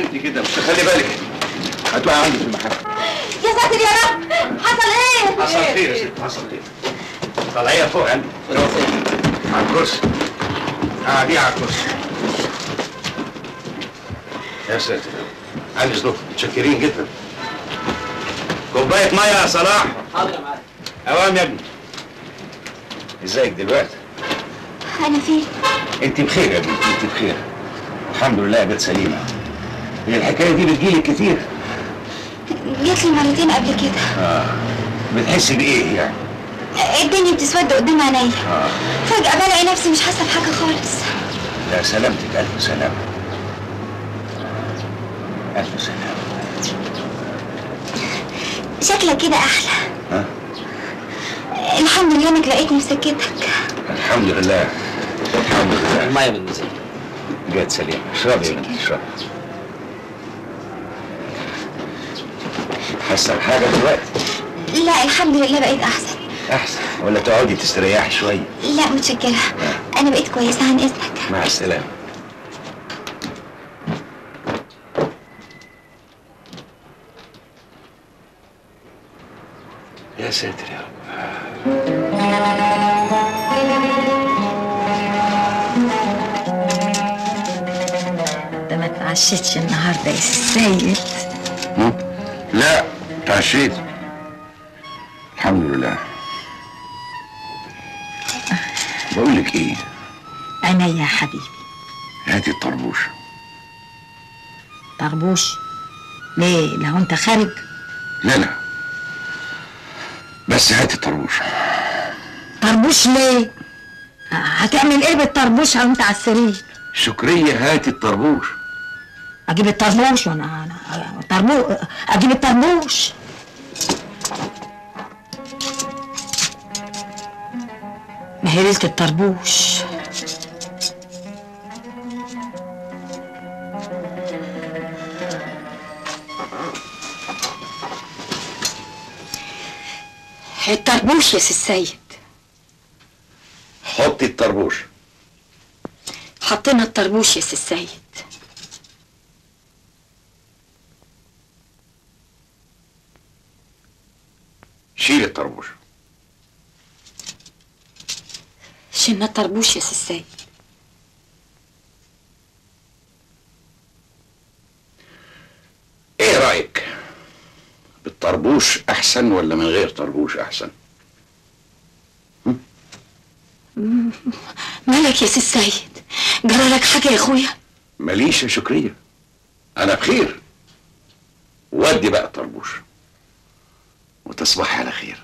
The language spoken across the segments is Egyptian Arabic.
انت كده مش تخلي بالك هتوقع عندي في المحل يا ساتر يا رب حصل ايه؟ حصل خير يا ست حصل خير طلعيها فوق عندي على الكرسي قاعدين على الكرسي يا ساتر عندي ظروف متشكرين جدا كوبايه ميه يا صلاح حاضر يا معلم اوام يا ابني ازيك دلوقتي انا فين؟ انت بخير يا بنتي انت بخير الحمد لله بنت سليمه هي الحكايه دي بتجيلك كتير جات لي مرتين قبل كده اه بتحسي بايه يعني الدنيا بتسود قدام عينيا اه فجأة بلاقي نفسي مش حاسة بحاجة خالص لا سلامتك الف سلامه الف سلامه شكلك كده أحلى ها الحمد لله انك لقيتني في سكتك الحمد لله الحمد لله المية من المزيد جت سليمه اشربي يا بنتي اشربي حاسه بحاجه دلوقتي لا الحمد لله بقيت أحسن احسن ولا تقعدي تستريحي شويه لا متشكرة أنا بقيت كويسة عن إذنك مع السلامه يا ساتر يا رب ده ما اتعشتش النهارده يا سيد لا تعشيت الحمد لله بقول لك ايه انا يا حبيبي هاتي الطربوش طربوش ليه لو انت خارج لا لا بس هاتي الطربوش طربوش ليه هتعمل ايه بالطربوش وانت على السرير شكرية هاتي الطربوش اجيب الطربوش وانا انا طربو اجيب الطربوش ما هي ليله الطربوش الطربوش يا سي السيد حطي الطربوش حطينا الطربوش يا سي السيد شيل الطربوش شلنا الطربوش يا سي السيد ايه رأيك بالطربوش احسن ولا من غير طربوش احسن مالك يا سي السيد جرى لك حاجه يا اخويا ماليش يا شكرية انا بخير ودي بقى الطربوش وتصبحي على خير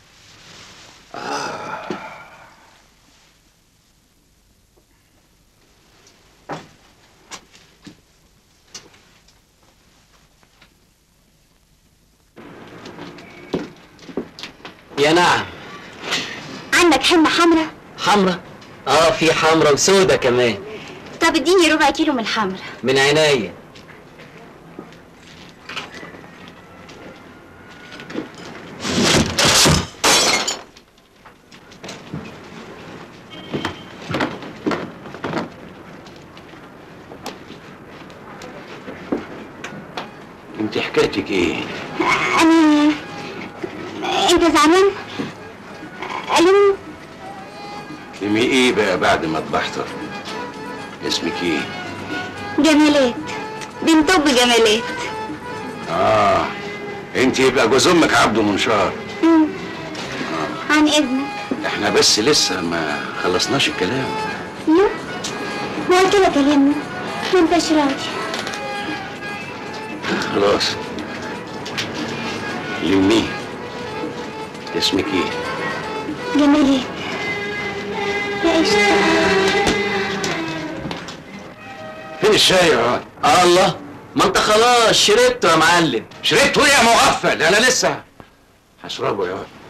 يا نعم عندك حمة حمرا حمرا اه في حمرا وسودة كمان طب اديني ربع كيلو من الحمرا من عينيا انت حكايتك ايه أنا أنت زعلان؟ ألم اسمي ايه بقى بعد ما اتبحتر اسمك ايه جمالات بنت أب جمالات اه انت يبقى جوز امك عبده منشار مم. عن إذنك احنا بس لسه ما خلصناش الكلام يو ما قلت لك كلمني ما انتش راضي خلاص لميه اسمك ايه جمالات يا قشطة فين الشاي يا واد الله ما انت خلاص شربته يا معلم شربته ايه يا مغفل انا لسه هشربه يا واد